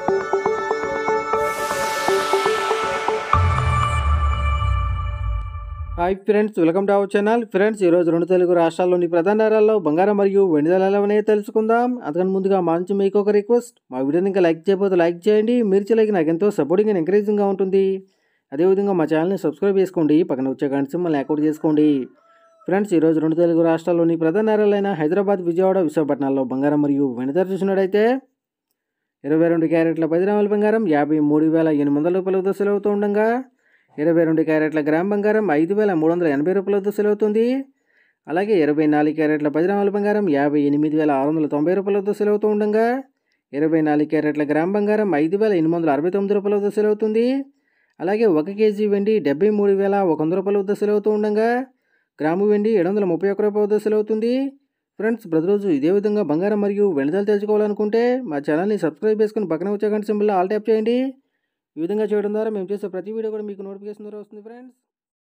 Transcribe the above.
hi friends welcome to our channel friends ఈరోజు రెండు తెలుగు రాష్ట్రాల్లోని ప్రధాన నగరాల్లో బంగారం మరియు వెండి ధరలు అనేవి తెలుసుకుందాం అందుకని ముందుగా మా నుంచి మీకు ఒక రిక్వెస్ట్ మా వీడియోని ఇంకా లైక్ చేయకపోతే లైక్ చేయండి మీరు చేయలేక నాకు ఎంతో సపోర్టింగ్ అండ్ ఎంకరేజింగ్గా ఉంటుంది అదేవిధంగా మా ఛానల్ని సబ్స్క్రైబ్ చేసుకోండి పక్కన వచ్చే గంట సింబల్ని యాక్టివేట్ చేసుకోండి ఫ్రెండ్స్ ఈరోజు రెండు తెలుగు రాష్ట్రాల్లోని ప్రధాన నగరాలైన హైదరాబాద్ విజయవాడ విశాఖపట్నాల్లో బంగారం మరియు వెండి ధర చూసినట్టయితే ఇరవై రెండు క్యారెట్ల పది గ్రాముల బంగారం యాభై మూడు వేల ఎనిమిది వందల రూపాయల దశలు అవుతూ ఉండగా ఇరవై రెండు క్యారెట్ల గ్రామ్ బంగారం ఐదు వేల మూడు వందల ఎనభై రూపాయల దశలు అవుతుంది అలాగే ఇరవై నాలుగు క్యారెట్ల పది గ్రాముల బంగారం యాభై ఎనిమిది వేల ఆరు వందల తొంభై రూపాయల దశలు అవుతూ ఉండగా ఇరవై నాలుగు క్యారెట్ల గ్రామ్ బంగారం ఐదు వేల ఎనిమిది వందల అరవై తొమ్మిది రూపాయల దశలు అవుతుంది అలాగే ఒక కేజీ వెండి డెబ్బై మూడు వేల ఒక వంద రూపాయల దశలు అవుతూ ఉండగా గ్రాము వెండి ఏడు వందల ముప్పై ఒక్క రూపాయల దశలు అవుతుంది ఫ్రెండ్స్ ప్రతిరోజు ఇదే విధంగా బంగారం మరియు వెండిదలు తెలుసుకోవాలనుకుంటే మా ఛానల్ని సబ్స్క్రైబ్ చేసుకుని పక్కన వచ్చే గంట సింబల్ ఆల్ ట్యాప్ చేయండి ఈ విధంగా చేయడం ద్వారా మేము చేసే ప్రతి వీడియో కూడా మీకు నోటిఫికేషన్ ద్వారా వస్తుంది ఫ్రెండ్స్